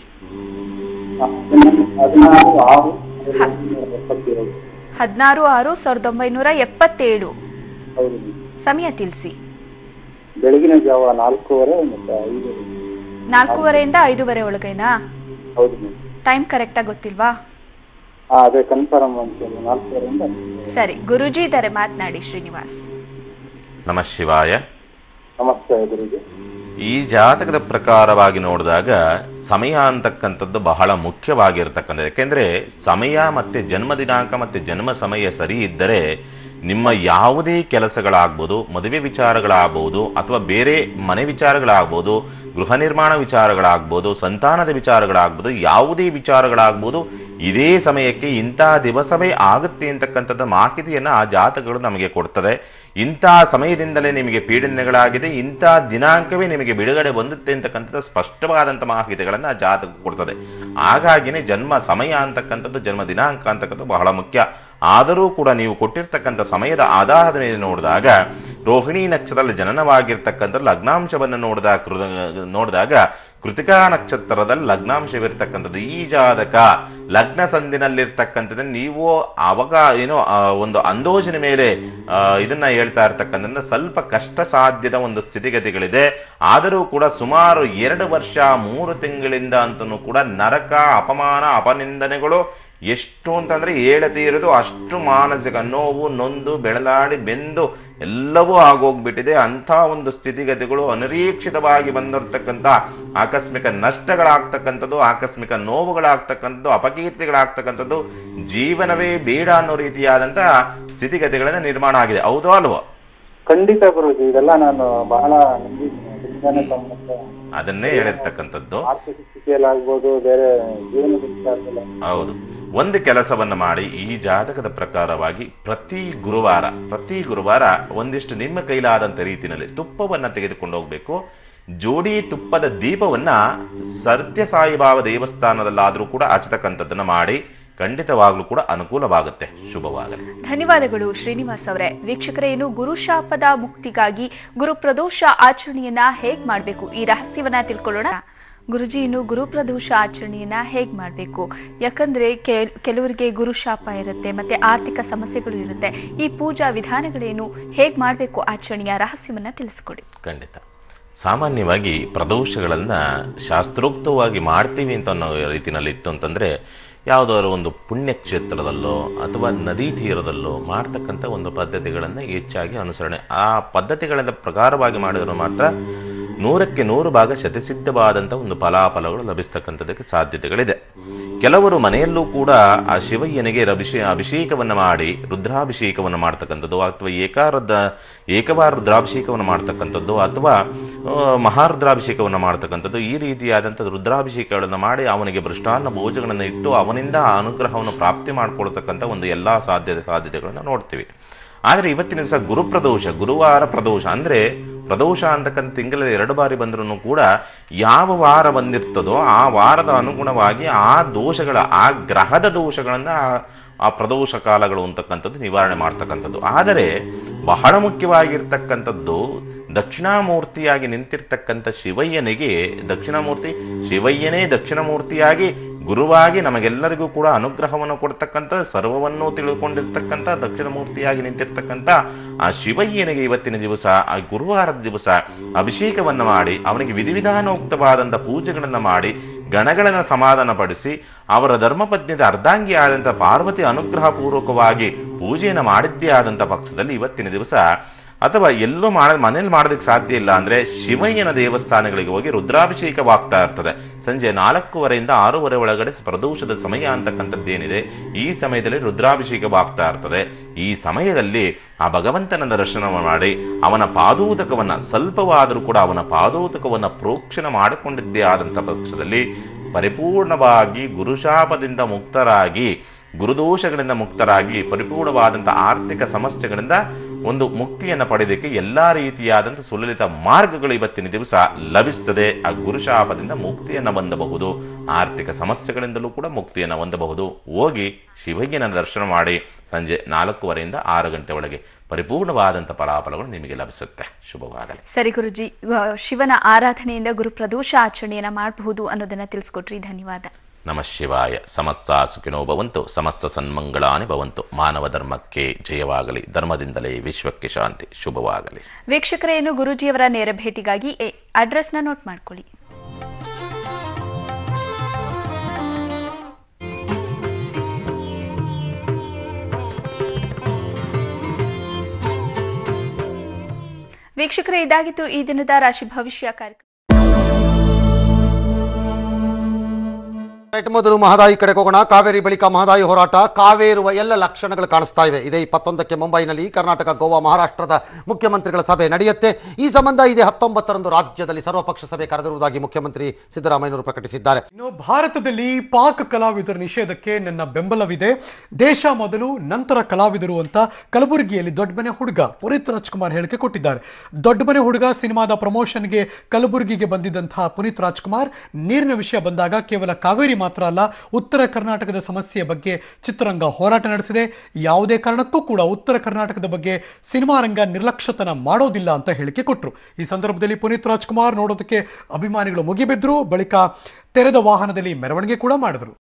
ಹದಿನಾರು ಆರು ಎಪ್ಪತ್ತೇಳು ಹದಿನಾರು ಆರು ಸಾವಿರದ ಒಂಬೈನೂರ ಎಪ್ಪತ್ತೇಳು ಹೌದು ಮೇಡಮ್. ಸಮಯ ತಿಳಿಸಿ ಬೆಳಗಿನ ಜಾವ ನಾಲ್ಕೂವರೆ ಮತ್ತು ಐದು ನಾಲ್ಕೂವರೆಯಿಂದ ಐದೂವರೆ ಒಳಗೇನಾ ಹೌದು ಮೇಡಮ್ ಟೈಮ್ ಕರೆಕ್ಟಾಗಿ ಗೊತ್ತಿಲ್ವಾ ಹಾಂ ಅದೇ ಕನ್ಫರ್ಮ್ ಅಂತ ನಾಲ್ಕೂವರೆಯಿಂದ ಸರಿ ಗುರುಜಿ ಇದ್ದಾರೆ ಮಾತನಾಡಿ ಶ್ರೀನಿವಾಸ್ ನಮಃ ಶಿವಾಯ ನಮಸ್ತೆ ಗುರುಜಿ ಈ ಜಾತಕದ ಪ್ರಕಾರವಾಗಿ ನೋಡಿದಾಗ ಸಮಯ ಅಂತಕ್ಕಂಥದ್ದು ಬಹಳ ಮುಖ್ಯವಾಗಿರ್ತಕ್ಕಂಥದ್ದು ಯಾಕೆಂದರೆ ಸಮಯ ಮತ್ತು ಜನ್ಮ ದಿನಾಂಕ ಮತ್ತು ಜನ್ಮ ಸಮಯ ಸರಿ ಇದ್ದರೆ ನಿಮ್ಮ ಯಾವುದೇ ಕೆಲಸಗಳಾಗ್ಬೋದು ಮದುವೆ ವಿಚಾರಗಳಾಗ್ಬೋದು ಅಥವಾ ಬೇರೆ ಮನೆ ವಿಚಾರಗಳಾಗ್ಬೋದು ಗೃಹ ನಿರ್ಮಾಣ ವಿಚಾರಗಳಾಗ್ಬೋದು ಸಂತಾನದ ವಿಚಾರಗಳಾಗ್ಬೋದು ಯಾವುದೇ ವಿಚಾರಗಳಾಗ್ಬೋದು ಇದೇ ಸಮಯಕ್ಕೆ ಇಂಥ ದಿವಸವೇ ಆಗುತ್ತೆ ಅಂತಕ್ಕಂಥದ್ದು ಮಾಹಿತಿಯನ್ನು ಆ ಜಾತಕಗಳು ನಮಗೆ ಕೊಡ್ತದೆ ಇಂಥ ಸಮಯದಿಂದಲೇ ನಿಮಗೆ ಪೀಡನೆಗಳಾಗಿದೆ ಇಂಥ ದಿನಾಂಕವೇ ನಿಮಗೆ ಬಿಡುಗಡೆ ಬಂದುತ್ತೆ ಅಂತಕ್ಕಂಥದ್ದು ಸ್ಪಷ್ಟವಾದಂಥ ಮಾಹಿತಿಗಳನ್ನು ಆ ಜಾತಕ ಕೊಡ್ತದೆ ಹಾಗಾಗಿನೇ ಜನ್ಮ ಸಮಯ ಅಂತಕ್ಕಂಥದ್ದು ಜನ್ಮ ದಿನಾಂಕ ಅಂತಕ್ಕಂಥದ್ದು ಬಹಳ ಮುಖ್ಯ ಆದರೂ ಕೂಡ ನೀವು ಕೊಟ್ಟಿರ್ತಕ್ಕಂಥ ಸಮಯದ ಆಧಾರದ ಮೇಲೆ ನೋಡಿದಾಗ ರೋಹಿಣಿ ನಕ್ಷತ್ರದಲ್ಲಿ ಜನನವಾಗಿರ್ತಕ್ಕಂಥ ಲಗ್ನಾಂಶವನ್ನು ನೋಡಿದಾಗ ಕೃ- ನೋಡಿದಾಗ ಕೃತಿಕಾ ನಕ್ಷತ್ರದಲ್ಲಿ ಲಗ್ನಾಂಶವಿರ್ತಕ್ಕಂಥದ್ದು ಈ ಜಾತಕ ಲಗ್ನ ಸಂಧಿನಲ್ಲಿರ್ತಕ್ಕಂಥದ್ದು ನೀವು ಅವಾಗ ಏನೋ ಆ, ಒಂದು ಅಂದೋಜನ ಮೇಲೆ ಆ, ಇದನ್ನ ಹೇಳ್ತಾ ಇರ್ತಕ್ಕಂಥ ಸ್ವಲ್ಪ ಕಷ್ಟ ಸಾಧ್ಯದ ಒಂದು ಸ್ಥಿತಿಗತಿಗಳಿದೆ ಆದರೂ ಕೂಡ ಸುಮಾರು ಎರಡು ವರ್ಷ ಮೂರು ತಿಂಗಳಿಂದ ಅಂತನೂ ಕೂಡ ನರಕ ಅಪಮಾನ ಅಪನಿಂದನೆಗಳು ಎಷ್ಟು ಅಂತಂದ್ರೆ ಹೇಳತೀರದು ಅಷ್ಟು ಮಾನಸಿಕ ನೋವು ನೊಂದು ಬೆಳಲಾಡಿ ಬೆಂದು ಎಲ್ಲವೂ ಆಗೋಗ್ಬಿಟ್ಟಿದೆ ಅಂಥ ಒಂದು ಸ್ಥಿತಿಗತಿಗಳು ಅನಿರೀಕ್ಷಿತವಾಗಿ ಬಂದಿರತಕ್ಕಂಥ ಆಕಸ್ಮಿಕ ನಷ್ಟಗಳಾಗ್ತಕ್ಕಂಥದ್ದು ಆಕಸ್ಮಿಕ ನೋವುಗಳಾಗ್ತಕ್ಕಂಥದ್ದು ಅಪಕೀರ್ತಿಗಳಾಗ್ತಕ್ಕಂಥದ್ದು ಜೀವನವೇ ಬೇಡ ಅನ್ನೋ ರೀತಿಯಾದಂಥ ಸ್ಥಿತಿಗತಿಗಳಿಂದ ನಿರ್ಮಾಣ ಆಗಿದೆ ಹೌದೋ ಅಲ್ವೋ ಖಂಡಿತ ಗುರುಜಿ ಇದೆಲ್ಲ ನಾನು ಬಹಳ ನಂಬಿದ್ದೀನಿ ಇದರಿಂದಾನೇ ಸಂಬಂಧ ಅದನ್ನೇ ಹೇಳಿರ್ತಕ್ಕಂಥದ್ದು ಆರ್ಥಿಕ ಸ್ಥಿತಿಯಲ್ಲಾಗ್ಬೋದು ಬೇರೆ ಜೀವನದ ವಿಚಾರದಲ್ಲಿ ಹೌದು ಒಂದು ಕೆಲಸವನ್ನ ಮಾಡಿ ಈ ಜಾತಕದ ಪ್ರಕಾರವಾಗಿ ಪ್ರತಿ ಗುರುವಾರ ಪ್ರತಿ ಗುರುವಾರ ಒಂದಿಷ್ಟು ನಿಮ್ಮ ಕೈಲಾದಂಥ ರೀತಿಯಲ್ಲಿ ತುಪ್ಪವನ್ನ ತೆಗೆದುಕೊಂಡು ಹೋಗ್ಬೇಕು ಜೋಡಿ ತುಪ್ಪದ ದೀಪವನ್ನ ಸತ್ಯ ಸಾಯಿಬಾಬಾ ದೇವಸ್ಥಾನದಲ್ಲಾದರೂ ಕೂಡ ಹಚ್ಚತಕ್ಕಂಥದ್ದನ್ನ ಮಾಡಿ ಖಂಡಿತವಾಗ್ಲೂ ಕೂಡ ಅನುಕೂಲವಾಗುತ್ತೆ ಶುಭವಾಗಲಿ ಧನ್ಯವಾದಗಳು ಶ್ರೀನಿವಾಸ್ ಅವರೇ ವೀಕ್ಷಕರೇ ಇನ್ನು ಗುರುಶಾಪದ ಮುಕ್ತಿಗಾಗಿ ಗುರು ಪ್ರದೋಷ ಆಚರಣೆಯನ್ನ ಹೇಗ್ ಮಾಡಬೇಕು ಈ ರಹಸ್ಯವನ್ನ ತಿಳ್ಕೊಳ್ಳೋಣ ಗುರುಜಿ ಇನ್ನು ಗುರು ಪ್ರದೋಷ ಆಚರಣೆಯನ್ನ ಹೇಗ್ ಮಾಡಬೇಕು ಯಾಕಂದ್ರೆ ಕೆಲ್- ಕೆಲವರಿಗೆ ಗುರುಶಾಪ ಇರುತ್ತೆ ಮತ್ತೆ ಆರ್ಥಿಕ ಸಮಸ್ಯೆಗಳು ಇರುತ್ತೆ ಈ ಪೂಜಾ ವಿಧಾನಗಳೇನು ಹೇಗ್ ಮಾಡಬೇಕು ಆಚರಣೆಯ ರಹಸ್ಯವನ್ನ ತಿಳಿಸ್ಕೊಡಿ ಖಂಡಿತ ಸಾಮಾನ್ಯವಾಗಿ ಪ್ರದೋಷಗಳನ್ನು ಶಾಸ್ತ್ರೋಕ್ತವಾಗಿ ಮಾಡ್ತೀವಿ ಅಂತ ಅನ್ನೋ ರೀತಿನಲ್ಲಿ ಇತ್ತು ಅಂತಂದರೆ ಯಾವುದಾದ್ರು ಒಂದು ಪುಣ್ಯಕ್ಷೇತ್ರದಲ್ಲೋ ಅಥವಾ ನದಿ ತೀರದಲ್ಲೋ ಮಾಡ್ತಕ್ಕಂಥ ಒಂದು ಪದ್ಧತಿಗಳನ್ನು ಹೆಚ್ಚಾಗಿ ಅನುಸರಣೆ ಆ ಪದ್ಧತಿಗಳಿಂದ ಪ್ರಕಾರವಾಗಿ ಮಾಡಿದ್ರೆ ಮಾತ್ರ ನೂರಕ್ಕೆ ನೂರು ಭಾಗ ಶತಸಿದ್ಧವಾದಂಥ ಒಂದು ಫಲಾಫಲಗಳು ಲಭಿಸ್ತಕ್ಕಂಥದಕ್ಕೆ ಸಾಧ್ಯತೆಗಳಿದೆ ಕೆಲವರು ಮನೆಯಲ್ಲೂ ಕೂಡ ಆ ಶಿವಯ್ಯನಿಗೆ ಅಭಿಷೇ ಅಭಿಷೇಕವನ್ನು ಮಾಡಿ ರುದ್ರಾಭಿಷೇಕವನ್ನು ಮಾಡ್ತಕ್ಕಂಥದ್ದು ಅಥವಾ ಏಕಾರದ ಏಕವಾರ ರುದ್ರಾಭಿಷೇಕವನ್ನು ಮಾಡ್ತಕ್ಕಂಥದ್ದು ಅಥವಾ ಆ, ಮಹಾರುದ್ರಾಭಿಷೇಕವನ್ನು ಮಾಡ್ತಕ್ಕಂಥದ್ದು ಈ ರೀತಿಯಾದಂಥ ರುದ್ರಾಭಿಷೇಕಗಳನ್ನು ಮಾಡಿ ಅವನಿಗೆ ಭ್ರಷ್ಟಾನ್ನ ಭೋಜಗಳನ್ನು ಇಟ್ಟು ಅವನಿಂದ ಆ ಅನುಗ್ರಹವನ್ನು ಪ್ರಾಪ್ತಿ ಮಾಡಿಕೊಳ್ತಕ್ಕಂಥ ಒಂದು ಎಲ್ಲ ಸಾಧ್ಯತೆ ಸಾಧ್ಯತೆಗಳನ್ನು ನೋಡ್ತೀವಿ ಆದರೆ ಇವತ್ತಿನ ದಿವಸ ಗುರುಪ್ರದೋಷ ಗುರುವಾರ ಪ್ರದೋಷ ಅಂದರೆ ಪ್ರದೋಷ ಅಂತಕ್ಕಂಥ ತಿಂಗಳಲ್ಲಿ ಎರಡು ಬಾರಿ ಬಂದ್ರೂ ಕೂಡ ಯಾವ ವಾರ ಬಂದಿರ್ತದೋ ಆ ವಾರದ ಅನುಗುಣವಾಗಿ ಆ ದೋಷಗಳ ಆ ಗ್ರಹದ ದೋಷಗಳನ್ನು ಆ ಪ್ರದೋಷ ಕಾಲಗಳು ಅಂತಕ್ಕಂಥದ್ದು ನಿವಾರಣೆ ಮಾಡ್ತಕ್ಕಂಥದ್ದು ಆದರೆ ಬಹಳ ಮುಖ್ಯವಾಗಿರ್ತಕ್ಕಂಥದ್ದು ದಕ್ಷಿಣಾಮೂರ್ತಿಯಾಗಿ ನಿಂತಿರ್ತಕ್ಕಂಥ ಶಿವಯ್ಯನಿಗೆ ದಕ್ಷಿಣಾಮೂರ್ತಿ ಶಿವಯ್ಯನೇ ದಕ್ಷಿಣಮೂರ್ತಿಯಾಗಿ ಗುರುವಾಗಿ ನಮಗೆಲ್ಲರಿಗೂ ಕೂಡ ಅನುಗ್ರಹವನ್ನು ಕೊಡ್ತಕ್ಕಂಥ ಸರ್ವವನ್ನೂ ತಿಳ್ಕೊಂಡಿರ್ತಕ್ಕಂಥ ದಕ್ಷಿಣಮೂರ್ತಿಯಾಗಿ ನಿಂತಿರ್ತಕ್ಕಂಥ ಆ ಶಿವಯ್ಯನಿಗೆ ಇವತ್ತಿನ ದಿವಸ ಆ ಗುರುವಾರದ ದಿವಸ ಅಭಿಷೇಕವನ್ನು ಮಾಡಿ ಅವನಿಗೆ ವಿಧಿವಿಧಾನೋಕ್ತವಾದಂಥ ಪೂಜೆಗಳನ್ನು ಮಾಡಿ ಗಣಗಳನ್ನು ಸಮಾಧಾನಪಡಿಸಿ ಅವರ ಧರ್ಮಪತ್ನಿದ ಅರ್ಧಾಂಗಿ ಆದಂಥ ಪಾರ್ವತಿ ಅನುಗ್ರಹ ಪೂರ್ವಕವಾಗಿ ಪೂಜೆಯನ್ನು ಮಾಡಿದ್ದೇ ಆದಂಥ ಪಕ್ಷದಲ್ಲಿ ಇವತ್ತಿನ ದಿವಸ ಅಥವಾ ಎಲ್ಲೂ ಮಾಡ ಮನೇಲಿ ಮಾಡೋದಕ್ಕೆ ಸಾಧ್ಯ ಇಲ್ಲ ಅಂದ್ರೆ ಶಿವಯ್ಯನ ದೇವಸ್ಥಾನಗಳಿಗೆ ಹೋಗಿ ರುದ್ರಾಭಿಷೇಕವಾಗ್ತಾ ಇರ್ತದೆ ಸಂಜೆ ನಾಲ್ಕೂವರೆಯಿಂದ ಆರೂವರೆ ಒಳಗಡೆ ಪ್ರದೋಷದ ಸಮಯ ಅಂತಕ್ಕಂಥದ್ದೇನಿದೆ ಈ ಸಮಯದಲ್ಲಿ ರುದ್ರಾಭಿಷೇಕವಾಗ್ತಾ ಇರ್ತದೆ ಈ ಸಮಯದಲ್ಲಿ ಆ ಭಗವಂತನ ದರ್ಶನ ಮಾಡಿ ಅವನ ಪಾದೋದಕವನ್ನ ಸ್ವಲ್ಪವಾದರೂ ಕೂಡ ಅವನ ಪಾದೋದಕವನ್ನ ಪ್ರೋಕ್ಷಣ ಮಾಡಿಕೊಂಡಿದ್ದೇ ಆದಂಥ ಪಕ್ಷದಲ್ಲಿ ಪರಿಪೂರ್ಣವಾಗಿ ಗುರುಶಾಪದಿಂದ ಮುಕ್ತರಾಗಿ ಗುರುದೋಷಗಳಿಂದ ಮುಕ್ತರಾಗಿ ಪರಿಪೂರ್ಣವಾದಂಥ ಆರ್ಥಿಕ ಸಮಸ್ಯೆಗಳಿಂದ ಒಂದು ಮುಕ್ತಿಯನ್ನು ಪಡೆಯೋದಕ್ಕೆ ಎಲ್ಲ ರೀತಿಯಾದಂಥ ಸುಲಲಿತ ಮಾರ್ಗಗಳು ಇವತ್ತಿನ ದಿವಸ ಲಭಿಸ್ತದೆ ಆ ಗುರುಶಾಪದಿಂದ ಮುಕ್ತಿಯನ್ನು ಹೊಂದಬಹುದು ಆರ್ಥಿಕ ಸಮಸ್ಯೆಗಳಿಂದಲೂ ಕೂಡ ಮುಕ್ತಿಯನ್ನು ಹೊಂದಬಹುದು ಹೋಗಿ ಶಿವಯ್ಯನ ದರ್ಶನ ಮಾಡಿ ಸಂಜೆ ನಾಲ್ಕೂವರೆಯಿಂದ ಆರು ಗಂಟೆ ಒಳಗೆ ಪರಿಪೂರ್ಣವಾದಂಥ ಫಲಾಫಲಗಳು ನಿಮಗೆ ಲಭಿಸುತ್ತೆ ಶುಭವಾಗಲಿ ಸರಿ ಗುರುಜಿ ಆ, ಶಿವನ ಆರಾಧನೆಯಿಂದ ಗುರು ಪ್ರದೋಷ ಆಚರಣೆಯನ್ನ ಮಾಡಬಹುದು ಅನ್ನೋದನ್ನ ತಿಳಿಸ್ಕೊಟ್ರಿ ಧನ್ಯವಾದ ನಮಃ ಶಿವಾಯ ಸಮಸ್ತ ಸುಖಿನೋ ಭವಂತು ಸಮಸ್ತ ಸನ್ಮಂಗಳಾನಿ ಭವಂತು ಮಾನವ ಧರ್ಮಕ್ಕೆ ಜಯವಾಗಲಿ ಧರ್ಮದಿಂದಲೇ ವಿಶ್ವಕ್ಕೆ ಶಾಂತಿ ಶುಭವಾಗಲಿ ವೀಕ್ಷಕರೇನು ಗುರುಜಿಯವರ ನೇರ ಭೇಟಿಗಾಗಿ ಎ- ಅಡ್ರೆಸ್ನ ನೋಟ್ ಮಾಡ್ಕೊಳ್ಳಿ ವೀಕ್ಷಕರೇ ಇದಾಗಿತ್ತು ಈ ದಿನದ ರಾಶಿ ಭವಿಷ್ಯ ಕಾರ್ಯಕ್ರಮ ರೈಟ್ ಮೊದಲು ಮಹದಾಯಿ ಕಡೆಗೆ ಹೋಗೋಣ ಕಾವೇರಿ ಬಳಿಕ ಮಹದಾಯಿ ಹೋರಾಟ ಕಾವೇರುವ ಎಲ್ಲ ಲಕ್ಷಣಗಳು ಕಾಣಿಸ್ತಾ ಇವೆ ಇದೇ ಇಪ್ಪತ್ತೊಂದಕ್ಕೆ ಮುಂಬೈನಲ್ಲಿ ಕರ್ನಾಟಕ ಗೋವಾ ಮಹಾರಾಷ್ಟ್ರದ ಮುಖ್ಯಮಂತ್ರಿಗಳ ಸಭೆ ನಡೆಯುತ್ತೆ ಈ ಸಂಬಂಧ ಇದೇ ಹತ್ತೊಂಬತ್ತರಂದು ರಾಜ್ಯದಲ್ಲಿ ಸರ್ವಪಕ್ಷ ಸಭೆ ಕರೆದಿರುವುದಾಗಿ ಮುಖ್ಯಮಂತ್ರಿ ಸಿದ್ದರಾಮಯ್ಯನವರು ಪ್ರಕಟಿಸಿದ್ದಾರೆ ಇನ್ನು ಭಾರತದಲ್ಲಿ ಪಾಕ್ ಕಲಾವಿದರ ನಿಷೇಧಕ್ಕೆ ನನ್ನ ಬೆಂಬಲವಿದೆ ದೇಶ ಮೊದಲು ನಂತರ ಕಲಾವಿದರು ಅಂತ ಕಲಬುರಗಿಯಲ್ಲಿ ದೊಡ್ಡಮನೆ ಹುಡುಗ ಪುನೀತ್ ರಾಜ್ಕುಮಾರ್ ಹೇಳಿಕೆ ಕೊಟ್ಟಿದ್ದಾರೆ ದೊಡ್ಡಮನೆ ಹುಡುಗ ಸಿನಿಮಾದ ಪ್ರಮೋಷನ್ಗೆ ಕಲಬುರಗಿಗೆ ಬಂದಿದ್ದಂತಹ ಪುನೀತ್ ರಾಜ್ಕುಮಾರ್ ನೀರಿನ ವಿಷಯ ಬಂದಾಗ ಕೇವಲ ಕಾವೇರಿ ಮಾತ್ರ ಅಲ್ಲ ಉತ್ತರ ಕರ್ನಾಟಕದ ಸಮಸ್ಯೆಯ ಬಗ್ಗೆ ಚಿತ್ರರಂಗ ಹೋರಾಟ ನಡೆಸಿದೆ ಯಾವುದೇ ಕಾರಣಕ್ಕೂ ಕೂಡ ಉತ್ತರ ಕರ್ನಾಟಕದ ಬಗ್ಗೆ ಸಿನಿಮಾ ರಂಗ ನಿರ್ಲಕ್ಷ್ಯತನ ಮಾಡೋದಿಲ್ಲ ಅಂತ ಹೇಳಿಕೆ ಕೊಟ್ಟರು ಈ ಸಂದರ್ಭದಲ್ಲಿ ಪುನೀತ್ ರಾಜ್ಕುಮಾರ್ ನೋಡೋದಕ್ಕೆ ಅಭಿಮಾನಿಗಳು ಮುಗಿಬಿದ್ರು ಬಳಿಕ ತೆರೆದ ವಾಹನದಲ್ಲಿ ಮೆರವಣಿಗೆ ಕೂಡ ಮಾಡಿದ್ರು